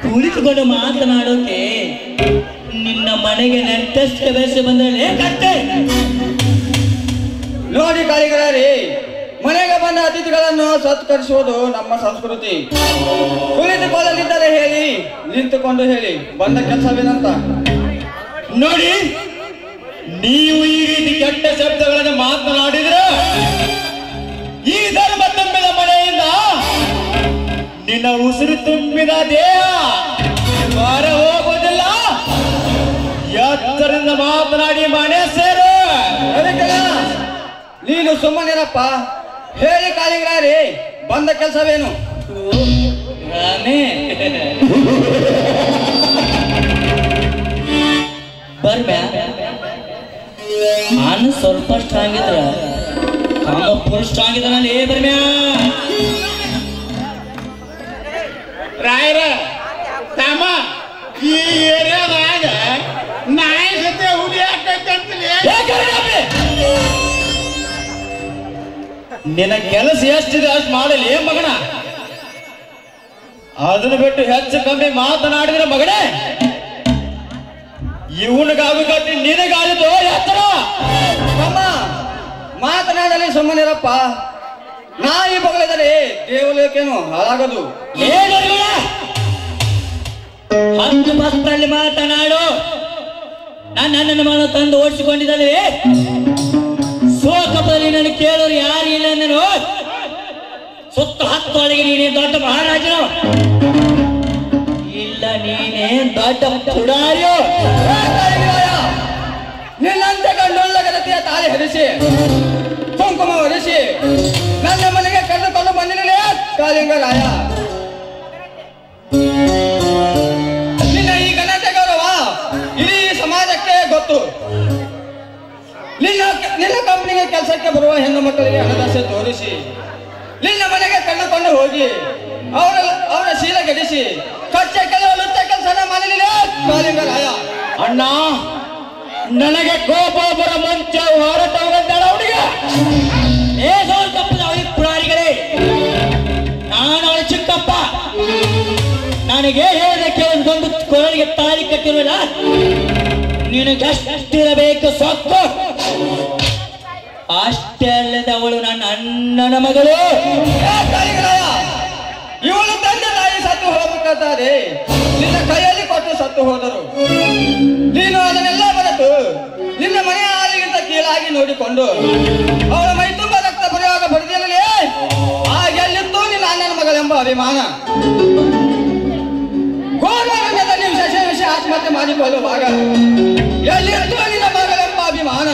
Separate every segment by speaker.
Speaker 1: ಕುಳಿತುಕೊಂಡು ಮಾತನಾಡೋಕೆ ನಿನ್ನ ಮನೆಗೆ ನೆಂಟಷ್ಟು ಬೇಸ ಬಂದರೆ ಕತ್ತೆ
Speaker 2: ನೋಡಿ ಕಾಳಿಗಳಾರಿ ಮನೆಗೆ ಬಂದ ಅತಿಥಿಗಳನ್ನು ಸತ್ಕರಿಸುವುದು ನಮ್ಮ ಸಂಸ್ಕೃತಿ ಕುಳಿತುಕೊಳ್ಳಲಿದ್ದರೆ ಹೇಳಿ ನಿಂತುಕೊಂಡು ಹೇಳಿ ಬಂದ ಕೆಲಸವೇನಂತ
Speaker 1: ನೋಡಿ ನೀವು ಈ ರೀತಿ ಕೆಟ್ಟ ಶಬ್ದಗಳನ್ನು ಮಾತನಾಡಿದ್ರೆ ಈ ಧರ್ಮ ತುಂಬಿದ ಮನೆಯಿಂದ ನಿನ್ನ ಉಸಿರು ತುಂಬಿದ ದೇಹ ಹೊರ ಹೋಗೋದಿಲ್ಲ ಎತ್ತರಿಂದ ಮಾತನಾಡಿ ಮನೆ ಸೇರು
Speaker 2: ಅದಕ್ಕೆಲ್ಲ ನೀನು ಸುಮ್ಮನಿರಪ್ಪ ಹೇಳಿ ಕಾಳಿಗಳಾರಿ ಬಂದ ಕೆಲಸವೇನು
Speaker 1: ರಾಮೇ ಬರ್ಮ್ಯಾ ನಾನು ಸ್ವಲ್ಪ ಸ್ಟ್ರಾಂಗ್ ಇದ್ರ ಕಾಮ ಫುಲ್ ಸ್ಟ್ರಾಂಗ್ ಇದ್ದಾನಲ್ಲಿ ಏ ಬರ್ಮ್ಯಾ
Speaker 3: ರಾಯರ ತಮ್ಮ ಈ ಏರಿಯಾದಾಗ ನಾಯಿ ಜೊತೆ ಹುಲಿ ಹಾಕೈತಂತಲೇ
Speaker 1: ನಿನ್ನ ಕೆಲಸ ಎಷ್ಟಿದೆ ಅಷ್ಟು ಮಾಡಲಿ ಏನ್ ಮಗನ ಅದನ್ನ ಬಿಟ್ಟು ಹೆಚ್ಚು ಕಮ್ಮಿ ಮಾತನಾಡಿದ್ರೆ ಮಗನೇ ಇವನಿಗಾಗತ್ತೆ ನಿನಗಾದದು ಎತ್ತರ
Speaker 2: ಅಮ್ಮ ಮಾತನಾಡಲಿ ಸುಮ್ಮನಿರಪ್ಪ ನಾಯಿ ಬಗಳಿದರೆ ದೇವಲೋಕೇನು ಹಾಳಾಗದು
Speaker 1: ಏನಿಲ್ಲ ಹತ್ತು ಬಸ್ನಲ್ಲಿ ಮಾತನಾಡು ನಾನು ನನ್ನನ್ನು ಮನ ತಂದು ಓಡಿಸಿಕೊಂಡಿದ್ದರೆ ಸೋಕಪದಲ್ಲಿ ನಾನು ಕೇಳೋರು ಯಾರು ಇಲ್ಲ ನಾನು ಸುತ್ತ ಹತ್ತು ಒಳಗೆ ನೀನೇ ದೊಡ್ಡ ಮಹಾರಾಜನು ಇಲ್ಲ ನೀನೇ ದೊಡ್ಡ ಪುಡಾರಿಯೋ
Speaker 2: ಏ ಕಾಳಿಂಗರಾಯ, ನಿನ್ನಂತೆ ಗಂಡೊಳ್ಳಗಲತೆಯ ತಾಳಿ ಹರಿಸಿ ಕುಂಕುಮ ಹೊರಿಸಿ ನನ್ನ ಮನೆಗೆ ಕರೆದುಕೊಂಡು ಬಂದಿರಲೇ ಕಾಳಿಂಗರಾಯ ನಿನ್ನ ಈ ಘನತೆ ಗೌರವ ಇಡೀ ಸಮಾಜಕ್ಕೆ ಗೊತ್ತು ನಿನ್ನ ನಿನ್ನ ಕಂಪನಿಗೆ ಕೆಲಸಕ್ಕೆ ಬರುವ ಹೆಣ್ಣು ಮಕ್ಕಳಿಗೆ ಹಣದಾಸೆ ತೋರಿಸಿ ನಿನ್ನ ಮನೆಗೆ ಕರೆದುಕೊಂಡು ಹೋಗಿ ಅವರ ಅವರ ಶೀಲ ಗೆಡಿಸಿ ಕಚ್ಚೆ ಕೆಲವು ಲುಚ್ಚ ಕೆಲಸನ ಮಾಡಲಿಲ್ಲ ಕಾಳಿಂಗರಾಯ
Speaker 1: ಅಣ್ಣ ನನಗೆ ಕೋಪ ಬರ ಮುಂಚ ಹೊರಟ ಹೋಗಂತಾಳ ಅವನಿಗೆ ಏ ಸೋಲ್ ತಪ್ಪದ ಅವನಿಗೆ ಪುರಾರಿಗಳೇ ನಾನು ಅವಳ ಚಿಕ್ಕಪ್ಪ ನನಗೆ ಹೇಳಿದ ಕೇಳಿಕೊಂಡು ಕೊರಳಿಗೆ ತಾಳಿ ಕಟ್ಟಿರುವಲ್ಲ ನಿನಗೆ ಅಷ್ಟಿರಬೇಕು ಸೊಕ್ಕು ಅಷ್ಟೇ ಅಲ್ಲದ ಅವಳು ನನ್ನ ಅಣ್ಣನ ಮಗಳು
Speaker 2: ಏ ಕಾಳಿಂಗರಾಯ ಇವಳು ತಂದೆ ತಾಯಿ ಸತ್ತು ಹೋಗಬೇಕಾದರೆ ನಿನ್ನ ಕೈಯಲ್ಲಿ ಕೊಟ್ಟು ಸತ್ತು ಹೋದರು ನೀನು ಅದನ್ನೆಲ್ಲ ಮರೆತು ನಿನ್ನ ಮನೆಯ ಹಾಲಿಗಿಂತ ಕೀಳಾಗಿ ನೋಡಿಕೊಂಡು ಅವಳ ಮೈ ತುಂಬ ರಕ್ತ ಬರೆಯುವಾಗ ಬರೆದಿರಲಿ ಹಾಗೆಲ್ಲಿತ್ತು ನಿನ್ನ ಅಣ್ಣನ ಮಗಳೆಂಬ ಅಭಿಮಾನ ಗೋರಣ್ಯದಲ್ಲಿ ವಿಶೇಷ ವಿಷಯ ಆತ್ಮಹತ್ಯೆ ಮಾಡಿಕೊಳ್ಳುವಾಗ ಎಲ್ಲಿತ್ತು ನಿನ್ನ ಮಗಳೆಂಬ ಅಭಿಮಾನ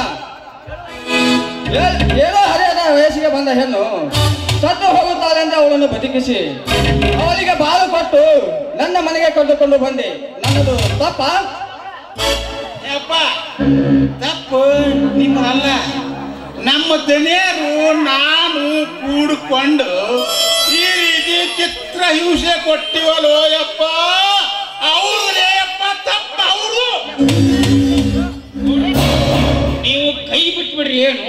Speaker 2: ಏ- ಏನೋ ಹರಿಯದ ವಯಸ್ಸಿಗೆ ಬಂದ ಹೆಣ್ಣು ಸತ್ತು ಹೋಗುತ್ತಾಳೆ ಅಂತ ಅವಳನ್ನು ಬದುಕಿಸಿ ಅವಳಿಗೆ ಬಾಳು ಕೊಟ್ಟು ನನ್ನ ಮನೆಗೆ ಕರೆದುಕೊಂಡು ಬಂದೆ ನನ್ನದು ತಪ್ಪ
Speaker 3: ಯಪ್ಪ ತಪ್ಪು ನಿಮ್ಮಲ್ಲ ನಮ್ಮ ದನಿಯರು ನಾನು ಕೂಡಿಕೊಂಡು ಈ ರೀತಿ ಚಿತ್ರ ಹಿಂಸೆ ಕೊಟ್ಟಿವಲ್ಲೋ ಯಪ್ಪ ಅವ್ರದೇ ಯಪ್ಪ ತಪ್ಪ ಅವ್ರದು ನೀವು ಕೈ ಬಿಟ್ಬಿಡ್ರಿ ಏನು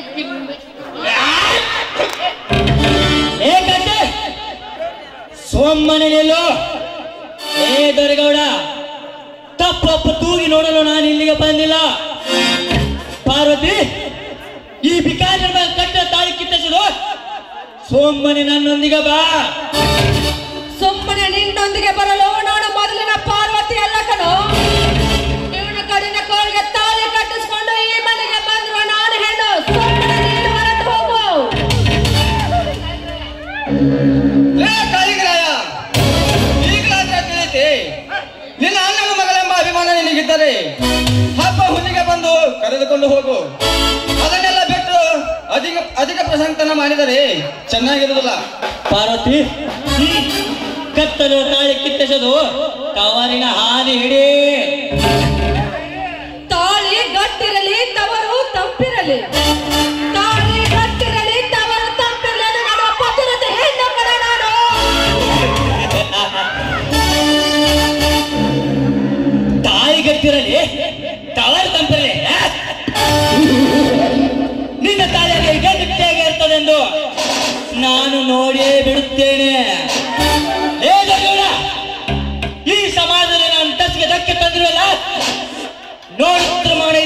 Speaker 1: ಏಕಂತೆ ಸೋಮ್ಮನೆ ನಿಲ್ಲು ಏ ದೊರೆಗೌಡ ತಪ್ಪಪ್ಪ ತೂಗಿ ನೋಡಲು ನಾನು ಇಲ್ಲಿಗೆ ಬಂದಿಲ್ಲ ಪಾರ್ವತಿ ಈ ಬಿಕಾರಿ ಕಟ್ಟ ತಾಳಿ ಕಿತ್ತಸಲು ಸೋಮ್ಮನೆ ನನ್ನೊಂದಿಗೆ ಬಾ
Speaker 4: ಸುಮ್ಮನೆ ನಿನ್ನೊಂದಿಗೆ ಬರಲು ನಾನು ಮೊದಲಿನ ಪಾರ್ವತಿ ಅಲ್ಲ ಕಣೋ ಇವನ ಕಡಿನ ಕೋಳಿಗೆ ತಾಳಿ ಕಟ್ಟಿಸ್ಕೊಂಡು ಈ ಮನೆಗೆ ಬಂದಿರುವ ನಾನು ಹೆಣ್ಣು ಸುಮ್ಮನೆ ನೀನು ಹೊರಟು ಹೋಗು
Speaker 2: ಲೇ ಕಾಳಿಗರಾಯ ಈಗಲಾದ್ರೆ ತಿಳಿತಿ ನಿನ್ನ ಅಣ್ಣನ ಮಗಳೆಂಬ ಅಭಿಮಾನ ನಿನಗಿದ್ದರೆ ಹಬ್ಬ ಹುಣ್ಣಿಗೆ ಬಂದು ಕರೆದುಕೊಂಡು ಹೋಗು ಅದನ್ನೆಲ್ಲ ಬಿಟ್ಟು ಅಧಿಕ ಅಧಿಕ ಪ್ರಸಂಗತನ ಮಾಡಿದರೆ ಚೆನ್ನಾಗಿರುವುದಿಲ್ಲ
Speaker 1: ಪಾರ್ವತಿ ಕತ್ತಲು ತಾಳಿ ಕಿತ್ತಸದು ತವರಿನ ಹಾದಿ ಹಿಡಿ
Speaker 4: ತಾಳಿ ಗಟ್ಟಿರಲಿ ತವರು ತಂಪಿರಲಿ ತಾಳಿ ಗಟ್ಟಿರಲಿ ತವರು ತಂಪಿರಲಿ ಅದು ನನ್ನ ಪತಿರತೆ ಹೆಣ್ಣು ಕಣ ನಾನು
Speaker 1: ತಾಯಿ ಗಟ್ಟಿರಲಿ ತವರು ತಂಪಿರಲಿ ನಿನ್ನ ತಾಯಿಯಲ್ಲಿ ಗಟ್ಟಿಯಾಗಿ ಇರ್ತದೆಂದು ನಾನು ನೋಡಿಯೇ ಬಿಡುತ್ತೇನೆ ಏ ದೊಡ್ಡವ್ವ, ಈ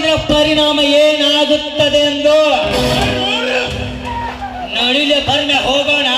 Speaker 1: ಅದರ ಪರಿಣಾಮ ಏನಾಗುತ್ತದೆ ಎಂದು ನಡಿಲೆ ಬರ್ಮೆ ಹೋಗೋಣ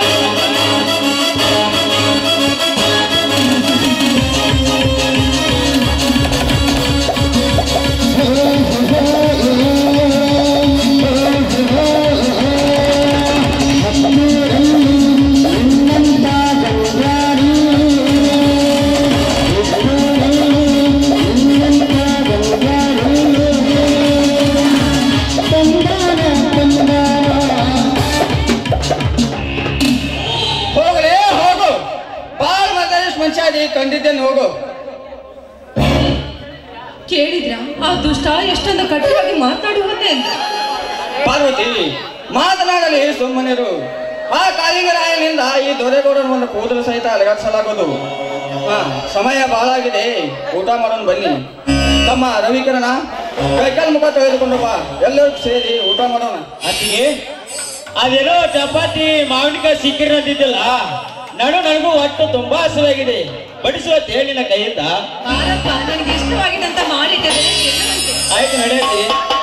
Speaker 2: ಹೋಗಲೇ ಹೋಗು ಬಾಳ ಮತೇಶ್ ಮನುಷ್ಯಾದಿ ಕಂಡಿದ್ದೇನೆ ಹೋಗು
Speaker 4: ಕೇಳಿದ್ರ ಆ ದುಷ್ಟ ಎಷ್ಟೊಂದು ಕಠಿಣವಾಗಿ ಮಾತನಾಡಿ ಹೋದೆ ಅಂತ
Speaker 2: ಪಾರ್ವತಿ ಮಾತನಾಡಲಿ ಸುಮ್ಮನಿರು ಆ ಕಾಳಿಂಗರಾಯನಿಂದ ಈ ದೊರೆಗೌಡನ ಒಂದು ಕೂದಲು ಸಹಿತ ಅಲಗಡಿಸಲಾಗೋದು ಹಾ ಸಮಯ ಬಹಳಾಗಿದೆ ಊಟ ಮಾಡೋಣ ಬನ್ನಿ ತಮ್ಮ ರವಿಕಿರಣ ಕೈಕಾಲು ಮುಖ ತೆಗೆದುಕೊಂಡು ಬಾ ಎಲ್ಲರೂ ಸೇರಿ ಊಟ ಮಾಡೋಣ
Speaker 1: ಅತ್ತಿಗೆ ಅದೇನೋ ಚಪಾತಿ ಮಾವಿನಕಾಯಿ ಸಿಕ್ಕಿರೋದಿದ್ದಿಲ್ಲ ನಡು ನನಗೂ ಒಟ್ಟು ತುಂಬಾ ಹಸುವಾಗಿದೆ ಬಡಿಸುವ ತೇಳಿನ ಕೈಯಿಂದ
Speaker 4: ಬಾರಪ್ಪ ನನಗೆ ಇಷ್ಟವಾಗಿದಂತ ಮಾಡಿದ್ದೆ
Speaker 1: ಆಯ್ತು ನಡೆಯತ್ತಿ